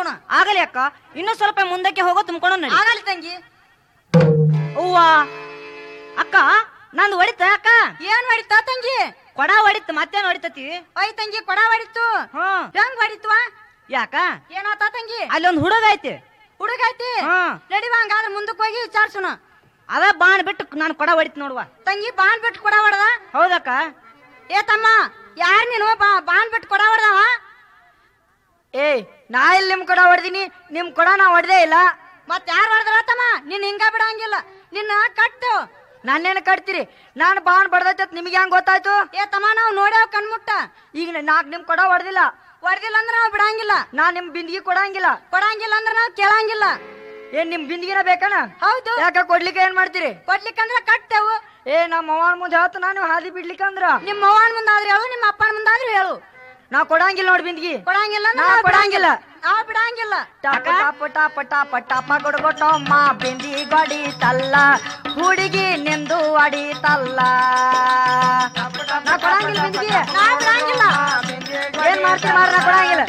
ತುಂಬೋಣ ಆಗಲಿ ಅಕ್ಕ ಇನ್ನು ಸ್ವಲ್ಪ ಮುಂದಕ್ಕೆ ಹೋಗೋ ತುಂಬ್ಕೊಂಡು ನಡಿ ಆಗಲಿ ತಂಗಿ ಅವ್ವ ಅಕ್ಕ ನಂದು ಹೊಡಿತ ಅಕ್ಕ ಏನ್ ಹೊಡಿತಾ ತಂಗಿ ಕೊಡ ಹೊಡಿತು ಮತ್ತೇನ್ ಹೊಡಿತತಿ ಐ ತಂಗಿ ಕೊಡ ಹೊಡಿತು ಹ್ಮ್ ಹೆಂಗ್ ಹೊಡಿತ್ವಾ ಯಾಕ ಏನಾತ ತಂಗಿ ಅಲ್ಲಿ ಒಂದ್ ಹುಡುಗ ಐತಿ ಹುಡುಗ ಐತಿ ಹ್ಮ್ ನಡಿವ ಹಂಗಾದ್ರೆ ಮುಂದಕ್ಕೆ ಹೋಗಿ ವಿಚಾರ್ಸುನ ಅದ ಬಾಣ್ ಬಿಟ್ಟು ನಾನು ಕೊಡ ಹೊಡಿತು ನೋಡುವ ತಂಗಿ ಬಾಣ್ ಬಿಟ್ಟು ಕೊಡ ಹೊಡೆದ ಹೌದಕ್ಕ ಏ ತಮ್ಮ ಯಾರ್ ನೀನು ಬಾ ಬಾಣ್ ಬಿಟ್ಟು ಕೊಡ ಹೊಡೆದವ ಏಯ್ ನಾ ಇಲ್ಲಿ ನಿಮ್ ಕೊಡ ಹೊಡ್ದೀನಿ ನಿಮ್ ಕೊಡ ನಾ ಹೊಡೆದೇ ಇಲ್ಲ ಮತ್ ಯಾರು ಹೊಡೆದ್ರ ತಮ್ಮ ನೀನ್ ಹಿಂಗ ಬಿಡಂಗಿಲ್ಲ ನಿನ್ನ ಕಟ್ಟು ನಾನೇನು ಕಟ್ತೀರಿ ನಾನು ಬಾಣ್ ಬಡ್ದೈತೆ ನಿಮಗೆ ಹೆಂಗ್ ಗೊತ್ತಾಯ್ತು ಏ ತಮ್ಮ ನಾವು ನೋಡ್ಯಾವ ಕಣ್ಮುಟ್ಟ ಈಗ ನಾಕ್ ನಿಮ್ ಕೊಡ ಹೊಡೆದಿಲ್ಲ ಹೊಡೆದಿಲ್ಲ ಅಂದ್ರೆ ನಾವು ಬಿಡಂಗಿಲ್ಲ ನಾ ನಿಮ್ ಬಿಂದಿಗೆ ಕೊಡಂಗಿಲ್ಲ ಕೊಡಂಗಿಲ್ಲ ಅಂದ್ರೆ ನಾವು ಕೇಳಂಗಿಲ್ಲ ಏನ್ ನಿಮ್ ಬಿಂದಿಗೆನ ಬೇಕನ ಹೌದು ಯಾಕ ಕೊಡ್ಲಿಕ್ಕೆ ಏನ್ ಮಾಡ್ತೀರಿ ಕೊಡ್ಲಿಕ್ಕಂದ್ರ ಕಟ್ಟೆವು ಏ ನಮ್ಮ ಅವನ್ ಮುಂದೆ ಹೇಳ್ತ ನಾನು ಹಾದಿ ಬಿಡ್ಲಿಕ್ಕಂದ್ರ ನಿಮ್ಮ ಅವ್ವನ ಮುಂದಾದ್ರೆ ಹೇಳು ನಿಮ್ಮ ಅಪ್ಪನ ಮುಂದಾದ್ರೆ ಹೇಳು ನಾ ಕೊಡಂಗಿಲ್ಲ ನೋಡ್ ಬಿಂದಿಗೆ ಕೊಡಂಗಿಲ್ಲ ಅಂದ್ರೆ ನಾ ನಾವು ಕೊಡಂಗಿಲ್ಲ. ನಾವು ಬಿಡಂಗಿಲ್ಲ ಟಪ ಟಪ ಟಪ ಟಪ ಟಪ ಗುಡುಗುಟ್ಟಮ್ಮ ಬಿಂದಿ ಗಡಿತಲ್ಲ ಹುಡುಗಿ ನಿಂದು ಅಡಿತಲ್ಲ ನಾ ಕೊಡಂಗಿಲ್ಲ ಬಿಂದಿಗೆ ನಾ ಬಿಡಂಗಿಲ್ಲ ಏನ್ ಮಾಡ್ತೀರಿ ಮಾರ ನಾ ಕೊಡಂಗಿಲ್ಲ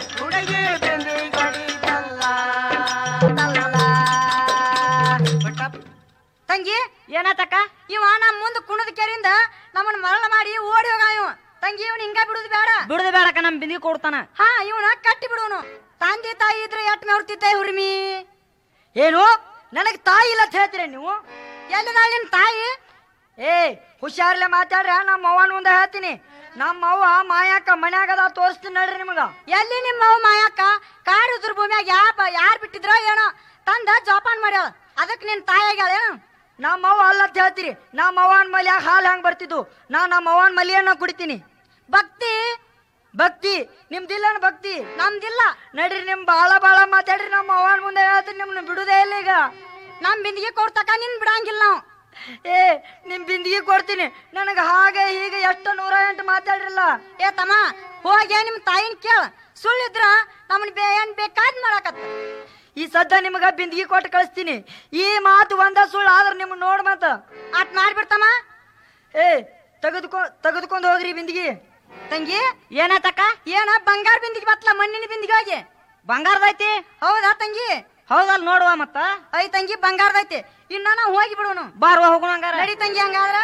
ತಂಗಿ ಏನಾತಕ್ಕ ಇವ ನಮ್ಮ ಮುಂದೆ ಕುಣದ ಕೆರಿಂದ ನಮ್ಮನ್ನ ಮರಳ ಮಾಡಿ ಓಡಿ ಹೋಗ ಇವ ತಂಗಿ ಇವನ್ ಹಿಂಗ ಬಿಡುದು ಬೇಡ ಬಿಡುದು ಬೇಡಕ್ಕ ನಮ್ ಬಿಂದಿಗೆ ಕೊಡ್ತಾನ ಹಾ ಇವನ ಕಟ್ಟಿ ಬಿಡುವನು ತಂದೆ ತಾಯಿ ಇದ್ರೆ ಎಟ್ ಮೇವ್ತಿದ್ದೆ ಹುರ್ಮಿ ಏನು ನನಗ್ ತಾಯಿ ಇಲ್ಲ ಅಂತ ಹೇಳ್ತೀರಿ ನೀವು ಎಲ್ಲಿದಾಳ ನಿನ್ ತಾಯಿ ಏ ಹುಷಾರ್ಲೆ ಮಾತಾಡ್ರ ನಮ್ಮ ಅವ್ವನ ಮುಂದೆ ಹೇಳ್ತೀನಿ ನಮ್ಮ ಅವ್ವ ಮಾಯಾಕ ಮನ್ಯಾಗದ ತೋರಿಸ್ತೀನಿ ನೋಡ್ರಿ ನಿಮಗ ಎಲ್ಲಿ ನಿಮ್ಮ ಅವ್ ಮಾಯಕ್ಕ ಕಾಡು ಉದ್ರ ಭೂಮಿಯಾಗ ಯಾಪ ಯಾರ್ ಬಿಟ್ಟಿದ್ರೋ ಏನೋ ತಂದ ಜೋಪಾನ್ ಮಾಡ್ಯಾಳ ಅದಕ್ ನಿನ್ ತಾಯಿ ಆಗ್ಯಾಳ ಏನು ನಮ್ಮ ಅವ್ವ ಅಲ್ಲ ಅಂತ ಹೇಳ್ತೀರಿ ನಮ್ಮ ಅವ್ವನ ಮಲ್ಯಾಗ ಹಾಲು ಹೆಂಗ್ ಬರ್ತಿದ್ವು ನಾ ನಮ್ಮ ಅವ್ವನ ಮಲಿಯನ್ನ ಕುಡಿತೀನಿ ಭಕ್ತಿ ಭಕ್ತಿ ನಿಮ್ದಿಲ್ಲ ಭಕ್ತಿ ನಮ್ದಿಲ್ಲ ನಡ್ರಿ ನಿಮ್ ಬಾಳ ಬಾಳ ಮಾತಾಡ್ರಿ ನಮ್ಮ ಅವ್ವನ ಮುಂದೆ ಹೇಳ್ತೀನಿ ನಿಮ್ನ ಬಿಡುದೇ ಇಲ್ಲ ಈಗ ನಮ್ ಬಿಂದಿಗೆ ಕೊಡ್ತಕ ನಿನ್ ಬಿಡಂಗಿಲ್ಲ ನಾವು ಏ ನಿಮ್ ಬಿಂದಿಗೆ ಕೊಡ್ತೀನಿ ನನಗ ಹಾಗೆ ಹೀಗೆ ಎಷ್ಟು ನೂರ ಎಂಟು ಮಾತಾಡ್ರಲ್ಲ ಏ ತಮ್ಮ ಹೋಗಿ ನಿಮ್ ತಾಯಿನ ಕೇಳ ಸುಳ್ಳಿದ್ರ ನಮ್ಮನ್ ಬೇ ಏನ್ ಬೇಕಾದ್ ಮಾಡಕತ್ತ ಈ ಸದ್ದ ನಿಮಗ ಬಿಂದಿಗೆ ಕೊಟ್ಟು ಕಳಿಸ್ತೀನಿ ಈ ಮಾತು ಒಂದ ಸುಳ್ಳು ಆದ್ರ ನಿಮ್ ನೋಡ್ ಮತ್ತ ಅಟ್ ಮಾಡ್ಬಿಡ್ತಮ್ಮ ಏ ತೆಗೆದುಕೊ ತೆಗೆದುಕೊಂಡು ಹೋಗ್ರಿ ಬಿಂದಿಗೆ ತಂಗಿ ಏನಾತಕ್ಕ ಏನ ಬಂಗಾರ ಬಿಂದಿಗೆ ಬತ್ಲ ಮಣ್ಣಿನ ಬಿಂದಿಗೆ ಹೋಗಿ ಬಂಗಾರದೈತಿ ಹೌದಾ ತಂಗಿ ಹೌದಲ್ ನೋಡುವ ಮತ್ತ ಐ ತಂಗಿ ಬಂಗಾರದೈತಿ ಇನ್ನ ನಾವು ಹೋಗಿ ಬಿಡೋನು ಬಾರುವ ಹೋಗೋಣ ಹಂಗಾರ ನಡಿ ತಂಗಿ ಹಂಗಾದ್ರ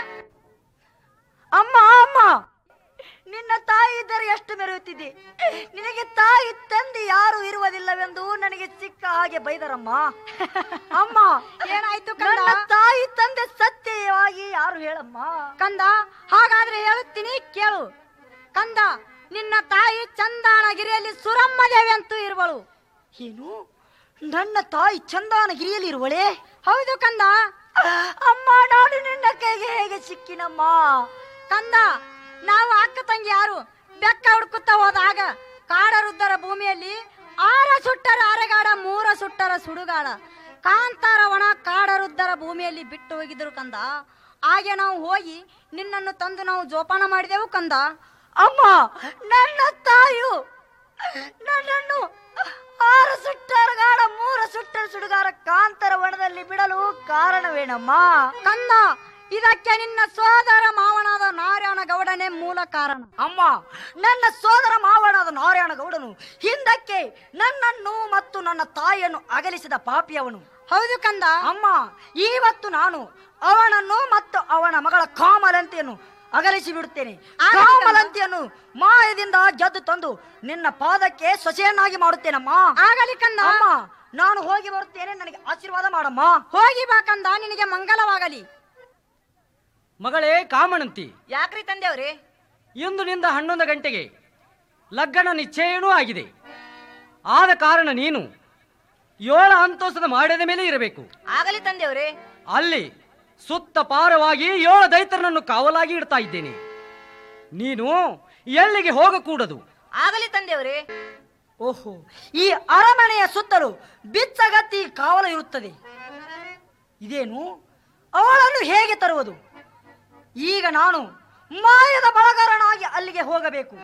ಅಮ್ಮ ಅಮ್ಮ ನಿನ್ನ ತಾಯಿ ಇದ್ದರೆ ಎಷ್ಟು ಮೆರೆಯುತ್ತಿದ್ದಿ ನಿನಗೆ ತಾಯಿ ತಂದೆ ಯಾರು ಇರುವುದಿಲ್ಲವೆಂದು ನನಗೆ ಸಿಕ್ಕ ಹಾಗೆ ಬೈದರಮ್ಮ ಅಮ್ಮ ಏನಾಯ್ತು ಕಂದ ನನ್ನ ತಾಯಿ ತಂದೆ ಸತ್ಯವಾಗಿ ಯಾರು ಹೇಳಮ್ಮ ಕಂದ ಹಾಗಾದ್ರೆ ಹೇಳುತ್ತೀನಿ ಕೇಳು ಕಂದ ನಿನ್ನ ತಾಯಿ ಚಂದಾನಗಿರಿಯಲ್ಲಿ ಸುರಮ್ಮ ದೇವಿ ಅಂತೂ ಇರುವಳು ಏನು ನನ್ನ ತಾಯಿ ಚಂದಾನಗಿರಿಯಲ್ಲಿ ಇರುವಳೆ ಹೌದು ಕಂದ ಅಮ್ಮ ನಾನು ನಿನ್ನ ಕೈಗೆ ಹೇಗೆ ಸಿಕ್ಕಿನಮ್ಮ ಕಂದ ನಾವು ಅಕ್ಕ ತಂಗಿ ಯಾರು ಬೆಕ್ಕ ಹುಡುಕುತ್ತಾ ಹೋದಾಗ ಕಾಡರುದ್ದರ ಭೂಮಿಯಲ್ಲಿ ಆರ ಸುಟ್ಟರ ಅರೆಗಾಡ ಮೂರ ಸುಟ್ಟರ ಸುಡುಗಾಡ ಕಾಂತಾರ ಒಣ ಕಾಡರುದ್ದರ ಭೂಮಿಯಲ್ಲಿ ಬಿಟ್ಟು ಹೋಗಿದ್ರು ಕಂದ ಹಾಗೆ ನಾವು ಹೋಗಿ ನಿನ್ನನ್ನು ತಂದು ನಾವು ಜೋಪಾನ ಮಾಡಿದೆವು ಕಂದ ಅಮ್ಮ ನನ್ನ ತಾಯು ನನ್ನನ್ನು ಆರು ಸುಟ್ಟರಗಾಡ ಮೂರು ಸುಟ್ಟರ ಸುಡುಗಾರ ಕಾಂತರ ವನದಲ್ಲಿ ಬಿಡಲು ಕಾರಣವೇನಮ್ಮ ಕಂದ ಇದಕ್ಕೆ ನಿನ್ನ ಸೋದರ ಮಾವನಾದ ನಾರಾಯಣ ಗೌಡನೇ ಮೂಲ ಕಾರಣ ಅಮ್ಮ ನನ್ನ ಸೋದರ ಮಾವನಾದ ನಾರಾಯಣ ಗೌಡನು ಹಿಂದಕ್ಕೆ ನನ್ನನ್ನು ಮತ್ತು ನನ್ನ ತಾಯಿಯನ್ನು ಅಗಲಿಸಿದ ಪಾಪಿಯವನು ಹೌದು ಕಂದ ಅಮ್ಮ ಇವತ್ತು ನಾನು ಅವನನ್ನು ಮತ್ತು ಅವನ ಮಗಳ ಕಾಮಲಂತೆಯನ್ನು ಅಗಲಿಸಿ ಬಿಡುತ್ತೇನೆ ಆಗಲಿ ಕಂದ. ಕಾಮಲಂತೆಯನ್ನು ಮಾಯದಿಂದ ಗೆದ್ದು ತಂದು ನಿನ್ನ ಪಾದಕ್ಕೆ ಸೊಸೆಯನ್ನಾಗಿ ಮಾಡುತ್ತೇನಮ್ಮ ಆಗಲಿ ಕಂದ ಅಮ್ಮ ನಾನು ಹೋಗಿ ಬರುತ್ತೇನೆ ನನಗೆ ಆಶೀರ್ವಾದ ಮಾಡಮ್ಮ ಹೋಗಿ ಬಾ ಕಂದ ನಿನಗೆ ಮಂಗಲವಾಗಲಿ ಮಗಳೇ ಕಾಮಣಂತಿ ಯಾಕ್ರಿ ತಂದೆವ್ರಿ ಇಂದು ನಿಂದ ಹನ್ನೊಂದು ಗಂಟೆಗೆ ಲಗ್ನ ನಿಶ್ಚಯನೂ ಆಗಿದೆ ಆದ ಕಾರಣ ನೀನು ಏಳು ಅಂತಸ್ತದ ಮಾಡಿದ ಮೇಲೆ ಇರಬೇಕು ಆಗಲಿ ತಂದೆವ್ರಿ ಅಲ್ಲಿ ಸುತ್ತ ಪಾರವಾಗಿ ಏಳು ದೈತರನನ್ನು ಕಾವಲಾಗಿ ಇಡ್ತಾ ಇದ್ದೇನೆ ನೀನು ಎಲ್ಲಿಗೆ ಹೋಗಕೂಡದು ಆಗಲಿ ತಂದೆವ್ರಿ ಓಹೋ ಈ ಅರಮನೆಯ ಸುತ್ತಲೂ ಬಿಚ್ಚಗತ್ತಿ ಕಾವಲು ಇರುತ್ತದೆ ಇದೇನು ಅವಳನ್ನು ಹೇಗೆ ತರುವುದು ಈಗ ನಾನು ಮಾಯದ ಬಳಗಾರನಾಗಿ ಅಲ್ಲಿಗೆ ಹೋಗಬೇಕು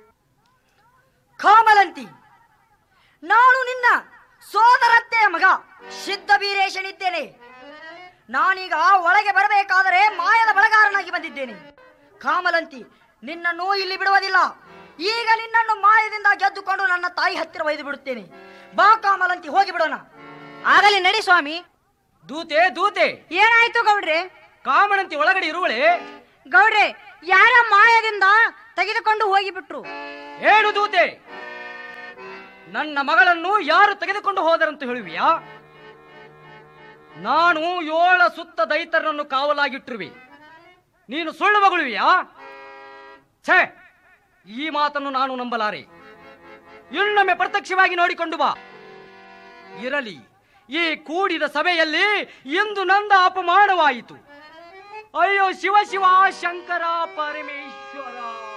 ಕಾಮಲಂತಿ ನಾನು ನಿನ್ನ ಸೋದರತ್ತೆಯ ಮಗ ಸಿದ್ಧ ಬೀರೇಶನಿದ್ದೇನೆ ನಾನೀಗ ಒಳಗೆ ಬರಬೇಕಾದರೆ ಮಾಯದ ಬಳಗಾರನಾಗಿ ಬಂದಿದ್ದೇನೆ ಕಾಮಲಂತಿ ನಿನ್ನನ್ನು ಇಲ್ಲಿ ಬಿಡುವುದಿಲ್ಲ ಈಗ ನಿನ್ನನ್ನು ಮಾಯದಿಂದ ಗೆದ್ದುಕೊಂಡು ನನ್ನ ತಾಯಿ ಹತ್ತಿರ ಒಯ್ದು ಬಿಡುತ್ತೇನೆ ಬಾ ಕಾಮಲಂತಿ ಹೋಗಿ ಬಿಡೋಣ ಆಗಲಿ ನಡಿ ಸ್ವಾಮಿ ದೂತೆ ದೂತೆ ಏನಾಯ್ತು ಗೌಡ್ರೆ ಕಾಮಣಂತಿ ಒಳಗಡೆ ಇರುವಳೆ ಗೌಡ್ರೆ ಯಾರ ಮಾಯದಿಂದ ತೆಗೆದುಕೊಂಡು ಹೋಗಿಬಿಟ್ರು ಏನು ದೂತೆ ನನ್ನ ಮಗಳನ್ನು ಯಾರು ತೆಗೆದುಕೊಂಡು ಹೋದರಂತ ಹೇಳುವಿಯಾ ನಾನು ಏಳ ಸುತ್ತ ದೈತರನ್ನು ಕಾವಲಾಗಿಟ್ಟಿರುವೆ ನೀನು ಸುಳ್ಳು ಮಗುಳುವಿಯಾ ಛೇ ಈ ಮಾತನ್ನು ನಾನು ನಂಬಲಾರೆ ಇನ್ನೊಮ್ಮೆ ಪ್ರತ್ಯಕ್ಷವಾಗಿ ನೋಡಿಕೊಂಡು ಬಾ ಇರಲಿ ಈ ಕೂಡಿದ ಸಭೆಯಲ್ಲಿ ಇಂದು ನಂದ ಅಪಮಾನವಾಯಿತು ಅಯ್ಯೋ ಶಿವ ಶಿವ ಶಂಕರ ಪರಮೇಶ್ವರ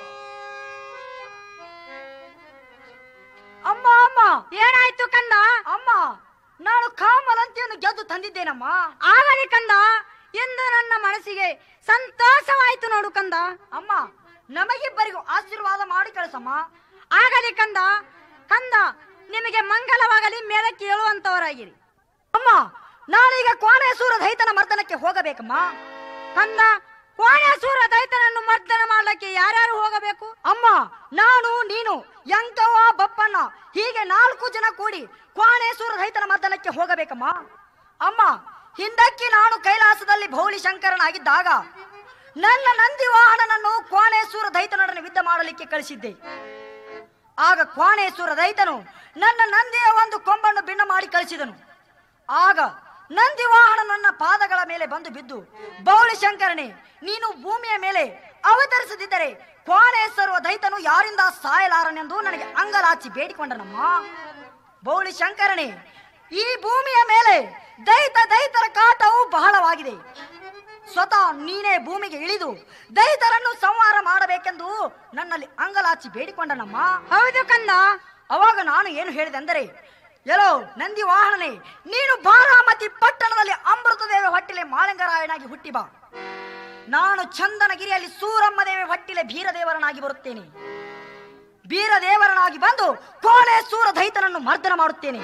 ಅಮ್ಮ ಅಮ್ಮ ಏನಾಯ್ತು ಕಂದ ಅಮ್ಮ ನಾನು ಕಾಮಲಂತಿಯನ್ನು ಗೆದ್ದು ತಂದಿದ್ದೇನಮ್ಮ ಆಗಲಿ ಕಂದ ಎಂದು ನನ್ನ ಮನಸ್ಸಿಗೆ ಸಂತೋಷವಾಯ್ತು ನೋಡು ಕಂದ ಅಮ್ಮ ನಮಗಿಬ್ಬರಿಗೂ ಆಶೀರ್ವಾದ ಮಾಡಿ ಕಳಿಸಮ್ಮ ಆಗಲಿ ಕಂದ ಕಂದ ನಿಮಗೆ ಮಂಗಲವಾಗಲಿ ಮೇಲಕ್ಕೆ ಏಳುವಂತವರಾಗಿರಿ ಅಮ್ಮ ನಾನೀಗ ಕೋಣೇಶ್ವರ ದೈತನ ಮರ್ದನಕ್ಕೆ ಹೋಗಬೇಕಮ್ಮ ಕಂದ ಕೋಣೇಶ್ವರ ದೈತನನ್ನು ಮರ್ದನ ಮಾಡ್ಲಿಕ್ಕೆ ಯಾರ್ಯಾರು ಹೋಗಬೇಕು ಅಮ್ಮ ನಾನು ನೀನು ಯಂಕವ್ವ ಬಪ್ಪಣ್ಣ ಹೀಗೆ ನಾಲ್ಕು ಜನ ಕೂಡಿ ಕೋಣೇಶ್ವರ ದೈತನ ಮರ್ದನಕ್ಕೆ ಹೋಗಬೇಕಮ್ಮ ಅಮ್ಮ ಹಿಂದಕ್ಕೆ ನಾನು ಕೈಲಾಸದಲ್ಲಿ ಭೌಳಿ ಶಂಕರನಾಗಿದ್ದಾಗ ನನ್ನ ನಂದಿ ವಾಹನನನ್ನು ಕೋಣೇಶ್ವರ ದೈತನೊಡನೆ ಯುದ್ಧ ಮಾಡಲಿಕ್ಕೆ ಕಳಿಸಿದ್ದೆ ಆಗ ಕೋಣೇಶ್ವರ ದೈತನು ನನ್ನ ನಂದಿಯ ಒಂದು ಕೊಂಬನ್ನು ಭಿನ್ನ ಮಾಡಿ ಕಳಿಸಿದನು ಆಗ ನಂದಿ ವಾಹನ ನನ್ನ ಪಾದಗಳ ಮೇಲೆ ಬಂದು ಬಿದ್ದು ಬೌಳಿ ಶಂಕರನೇ ನೀನು ಭೂಮಿಯ ಮೇಲೆ ಅವತರಿಸದಿದ್ದರೆ ಕೋಣೇಶ್ವರ ದೈತನು ಯಾರಿಂದ ಸಾಯಲಾರನೆಂದು ನನಗೆ ಅಂಗಲಾಚಿ ಬೇಡಿಕೊಂಡನಮ್ಮ ಬೌಳಿ ಶಂಕರನೇ ಈ ಭೂಮಿಯ ಮೇಲೆ ದೈತ ದೈತರ ಕಾಟವು ಬಹಳವಾಗಿದೆ ಸ್ವತಃ ನೀನೇ ಭೂಮಿಗೆ ಇಳಿದು ದೈತರನ್ನು ಸಂಹಾರ ಮಾಡಬೇಕೆಂದು ನನ್ನಲ್ಲಿ ಅಂಗಲಾಚಿ ಬೇಡಿಕೊಂಡನಮ್ಮ ಹೌದು ಕಂದ ಅವಾಗ ನಾನು ಏನು ಹೇಳಿದೆ ಅಂದರೆ ಎಲ್ಲೋ ನಂದಿ ವಾಹನನೇ ನೀನು ಬಾರಾಮತಿ ಪಟ್ಟಣದಲ್ಲಿ ಅಮೃತದೇವ ಹೊಟ್ಟಿಲೆ ಮಾಳಿಂಗರಾಯನಾಗಿ ಹುಟ್ಟಿ ಬಾ ನಾನು ಚಂದನಗಿರಿಯಲ್ಲಿ ಸೂರಮ್ಮ ದೇವಿ ಹೊಟ್ಟಿಲೆ ಬೀರದೇವರನಾಗಿ ಬರುತ್ತೇನೆ ಬೀರದೇವರನಾಗಿ ಬಂದು ಕೋಣೆ ಸೂರ ದೈತನನ್ನು ಮರ್ದನ ಮಾಡುತ್ತೇನೆ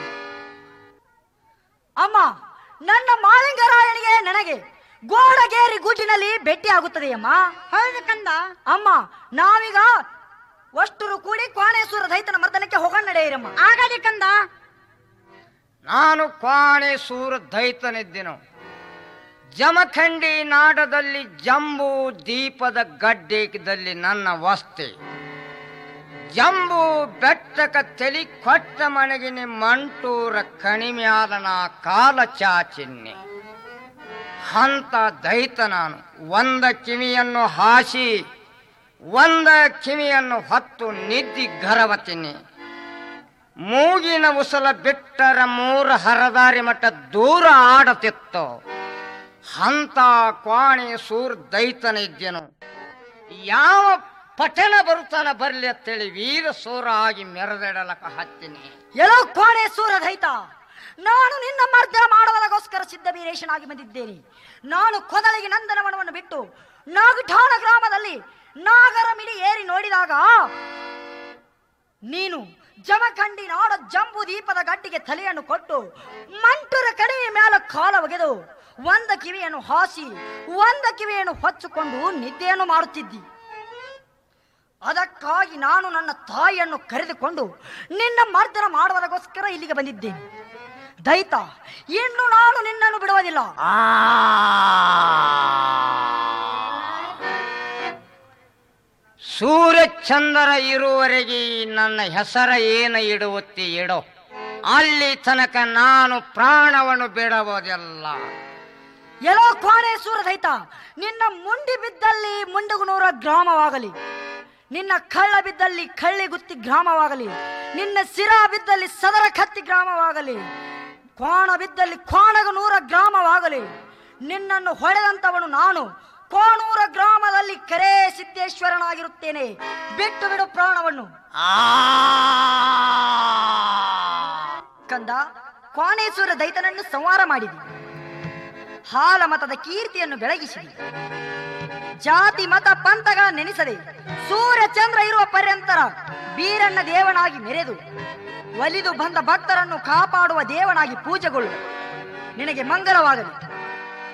ಅಮ್ಮ ನನ್ನ ಮಾಳಿಂಗರಾಯನಿಗೆ ನನಗೆ ಗೋಡಗೇರಿ ಗುಡ್ಡಿನಲ್ಲಿ ಭೇಟಿ ಆಗುತ್ತದೆ ಅಮ್ಮ ಹೌದು ಕಂದ ಅಮ್ಮ ನಾವೀಗ ಅಷ್ಟರು ಕೂಡಿ ಕೋಣೇಶ್ವರ ದೈತನ ಮರ್ದನಕ್ಕೆ ಹೋಗೋಣ ನಡೆಯಿರಮ್ಮ ಆಗಲಿ ಕಂದ ನಾನು ಕ್ವಾಣೆ ಸೂರ ದೈತನಿದ್ದೆನು ಜಮಖಂಡಿ ನಾಡದಲ್ಲಿ ಜಂಬೂ ದೀಪದ ಗಡ್ಡೆದಲ್ಲಿ ನನ್ನ ವಸ್ತಿ ಜಂಬೂ ಬೆಟ್ಟಕ ತಲಿ ಕೊಟ್ಟ ಮಣಗಿನಿ ಮಂಟೂರ ಕಣಿಮೆಯಾದ ನಾ ಕಾಲ ಚಾಚಿನ್ನೆ ಹಂತ ದೈತ ನಾನು ಒಂದ ಕಿವಿಯನ್ನು ಹಾಸಿ ಒಂದ ಕಿವಿಯನ್ನು ಹೊತ್ತು ನಿದ್ದಿ ಗರವತಿನಿ ಮೂಗಿನ ಉಸಲ ಬಿಟ್ಟರ ಮೂರ ಹರದಾರಿ ಮಟ್ಟ ದೂರ ಆಡತಿತ್ತು ಹಂತ ಕ್ವಾಣಿ ಸೂರ್ ದೈತನ ಇದ್ದೆನು ಯಾವ ಪಠಣ ಬರುತ್ತಾನ ಬರ್ಲಿ ಅಂತೇಳಿ ವೀರ ಸೂರ ಆಗಿ ಮೆರೆದಿಡಲಕ ಹತ್ತೀನಿ ಎಲ್ಲೋ ಕೋಣೇಶ್ವರ ದೈತ ನಾನು ನಿನ್ನ ಮರ್ದನ ಮಾಡುವುದಕ್ಕೋಸ್ಕರ ಸಿದ್ಧ ವೀರೇಶನಾಗಿ ಬಂದಿದ್ದೇನೆ ನಾನು ಕೊದಲಿಗೆ ನಂದನವನವನ್ನು ಬಿಟ್ಟು ನಾಗಠಾಣ ಗ್ರಾಮದಲ್ಲಿ ನಾಗರ ಮಿಡಿ ಏರಿ ನೋಡಿದಾಗ ನೀನು ಜಮಖಂಡಿ ನಾಡ ಜಂಬು ದೀಪದ ಗಡ್ಡಿಗೆ ತಲೆಯನ್ನು ಕೊಟ್ಟು ಮಂಟುರ ಕಡಿಮೆ ಮೇಲೆ ಕಾಲ ಒಗೆದು ಒಂದ ಕಿವಿಯನ್ನು ಹಾಸಿ ಒಂದ ಕಿವಿಯನ್ನು ಹೊಚ್ಚಿಕೊಂಡು ನಿದ್ದೆಯನ್ನು ಮಾಡುತ್ತಿದ್ದಿ ಅದಕ್ಕಾಗಿ ನಾನು ನನ್ನ ತಾಯಿಯನ್ನು ಕರೆದುಕೊಂಡು ನಿನ್ನ ಮರ್ದನ ಮಾಡುವುದಕ್ಕೋಸ್ಕರ ಇಲ್ಲಿಗೆ ಬಂದಿದ್ದೇನೆ ದೈತ ಇನ್ನು ನಾನು ನಿನ್ನನ್ನು ಬಿಡುವುದಿಲ್ಲ ಆ ಸೂರ್ಯಚಂದ್ರ ಇರುವವರೆಗೆ ಈ ನನ್ನ ಹೆಸರ ಏನ ಇಡುವತ್ತಿ ಇಡೋ ಅಲ್ಲಿ ತನಕ ನಾನು ಪ್ರಾಣವನ್ನು ಬಿಡಬಹುದಿಲ್ಲ ಎಲ್ಲೋ ಕೋಣೇಶ್ವರ ದೈತ ನಿನ್ನ ಮುಂಡಿ ಬಿದ್ದಲ್ಲಿ ಮುಂಡಗುನೂರ ಗ್ರಾಮವಾಗಲಿ ನಿನ್ನ ಕಳ್ಳ ಬಿದ್ದಲ್ಲಿ ಕಳ್ಳಿಗುತ್ತಿ ಗ್ರಾಮವಾಗಲಿ ನಿನ್ನ ಸಿರ ಬಿದ್ದಲ್ಲಿ ಸದರ ಕತ್ತಿ ಗ್ರಾಮವಾಗಲಿ ಕೋಣ ಬಿದ್ದಲ್ಲಿ ಕೋಣಗನೂರ ಗ್ರಾಮವಾಗಲಿ ನಿನ್ನನ್ನು ಹೊಡೆದಂತವನು ನಾನು ಕೋಣೂರ ಗ್ರಾಮದಲ್ಲಿ ಕರೇ ಸಿದ್ದೇಶ್ವರನಾಗಿರುತ್ತೇನೆ ಬಿಟ್ಟು ಬಿಡು ಪ್ರಾಣವನ್ನು ಆ ಕಂದ ಕೋಣೇಶ್ವರ ದೈತನನ್ನು ಸಂಹಾರ ಮಾಡಿದಿ ಹಾಲ ಮತದ ಕೀರ್ತಿಯನ್ನು ಬೆಳಗಿಸಿದಿ ಜಾತಿ ಮತ ಪಂಥಗಳ ನೆನೆಸದೆ ಸೂರ್ಯ ಚಂದ್ರ ಇರುವ ಪರ್ಯಂತರ ಬೀರಣ್ಣ ದೇವನಾಗಿ ಮೆರೆದು ಒಲಿದು ಬಂದ ಭಕ್ತರನ್ನು ಕಾಪಾಡುವ ದೇವನಾಗಿ ಪೂಜೆಗೊಳ್ಳು ನಿನಗೆ ಮಂಗಲವಾಗಲಿ